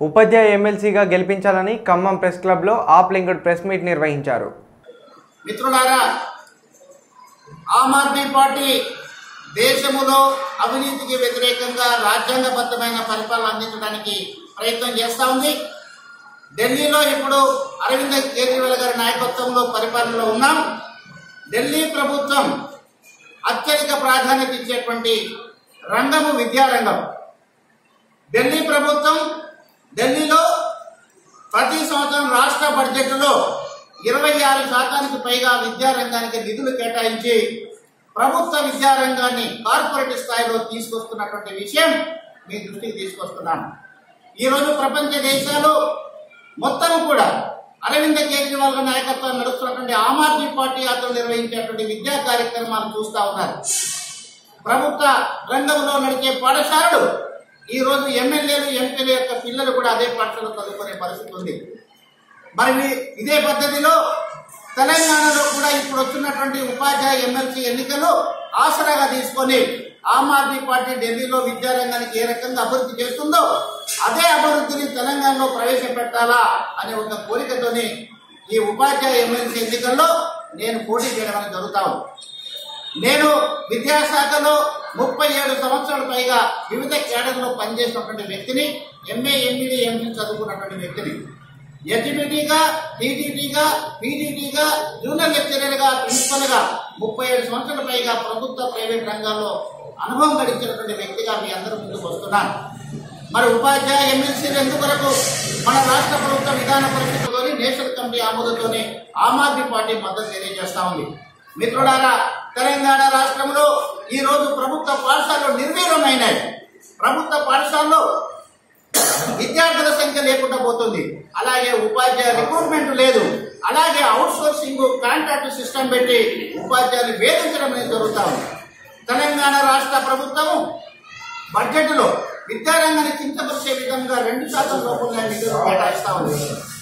ఉపాధ్యాయ ఎమ్మెల్సీగా గెలిపించాలని ఖమ్మం ప్రెస్ క్లబ్లో ఆప్ లింక్డ్ ప్రెస్ మీట్ నిర్వహించారు మిత్రులారా ఆమ్ ఆద్మీ పార్టీ దేశములో అవినీతికి వ్యతిరేకంగా రాజ్యాంగబద్ధమైన పరిపాలన అందించడానికి ప్రయత్నం చేస్తూ ఉంది ఢిల్లీలో ఇప్పుడు అరవింద్ కేజ్రీవాల్ గారి నాయకత్వంలో పరిపాలనలో ఉన్నాం ఢిల్లీ ప్రభుత్వం అత్యధిక ప్రాధాన్యత ఇచ్చేటువంటి రంగము విద్యారంగం ఢిల్లీ ప్రభుత్వం ఢిల్లీలో ప్రతి సంవత్సరం రాష్ట్ర బడ్జెట్లో ఇరవై ఆరు శాతానికి పైగా విద్యారంగానికి నిధులు కేటాయించి ప్రభుత్వ విద్యారంగాన్ని కార్పొరేట్ స్థాయిలో తీసుకొస్తున్నటువంటి విషయం మీ దృష్టికి తీసుకొస్తున్నాం ఈరోజు ప్రపంచ దేశాలు మొత్తం కూడా అరవింద్ కేజ్రీవాల్ గారి నాయకత్వం నడుస్తున్నటువంటి ఆమ్ ఆద్మీ పార్టీ ఆధ్వర్యంలో నిర్వహించేటువంటి విద్యా కార్యక్రమాలు చూస్తా ఉన్నారు ప్రభుత్వ రంగంలో నడిచే పాఠశాలలు ఈ రోజు ఎమ్మెల్యేలు ఎంపీల యొక్క పిల్లలు కూడా అదే పాఠశాలలో చదువుకునే పరిస్థితి ఉంది మరి మీ- ఇదే పద్ధతిలో తెలంగాణలో కూడా ఇప్పుడు వస్తున్నటువంటి ఉపాధ్యాయ ఎమ్మెల్సీ ఎన్నికలు ఆసరాగా తీసుకొని ఆమ్ ఆద్మీ పార్టీ ఢిల్లీలో విద్యారంగానికి ఏ రకంగా అభివృద్ధి చేస్తుందో అదే అభివృద్ధిని తెలంగాణలో ప్రవేశపెట్టాలా అనే ఒక కోరికతోని ఈ ఉపాధ్యాయ ఎమ్మెల్సీ ఎన్నికల్లో నేను పోటీ చేయడం అనేది జరుగుతా ఉంది నేను విద్యాశాఖలో ముప్పై ఏడు సంవత్సరాల పైగా వివిధ కేడర్లో పనిచేసినటువంటి వ్యక్తిని ఎంఏ ఎంఈడి ఎంపీ చదువుకున్నటువంటి వ్యక్తిని ఎడ్జిబిటీగా టీటీటీగా పీజీటీగా జూనియర్ లెక్చరర్గా ప్రిన్సిపల్గా ముప్పై ఏడు సంవత్సరాల పైగా ప్రభుత్వ ప్రైవేట్ రంగాల్లో అనుభవం గడించినటువంటి వ్యక్తిగా మీ అందరూ ముందుకు వస్తున్నాను మరి ఉపాధ్యాయ ఎమ్మెల్సీలు ఎందుకొరకు మన రాష్ట్ర ప్రభుత్వ విధాన పరిస్థితుల్లోని నేషనల్ కమిటీ ఆమోదంతోనే ఆమ్ ఆద్మీ పార్టీ మద్దతు తెలియజేస్తా ఉంది మిత్రులారా తెలంగాణ రాష్ట్రంలో ఈ రోజు ప్రభుత్వ పాఠశాలలు నిర్వీర్యమైనాయి ప్రభుత్వ పాఠశాలలో విద్యార్థుల సంఖ్య లేకుండా పోతుంది అలాగే ఉపాధ్యాయ రిక్రూట్మెంట్ లేదు అలాగే అవుట్ సోర్సింగ్ కాంట్రాక్ట్ సిస్టమ్ పెట్టి ఉపాధ్యాయులు వేధించడం అనేది జరుగుతా ఉంది తెలంగాణ రాష్ట్ర ప్రభుత్వము బడ్జెట్లో విద్యారంగాన్ని కించపరిచే విధంగా రెండు శాతం లోపల నిధులు కేటాయిస్తా ఉంది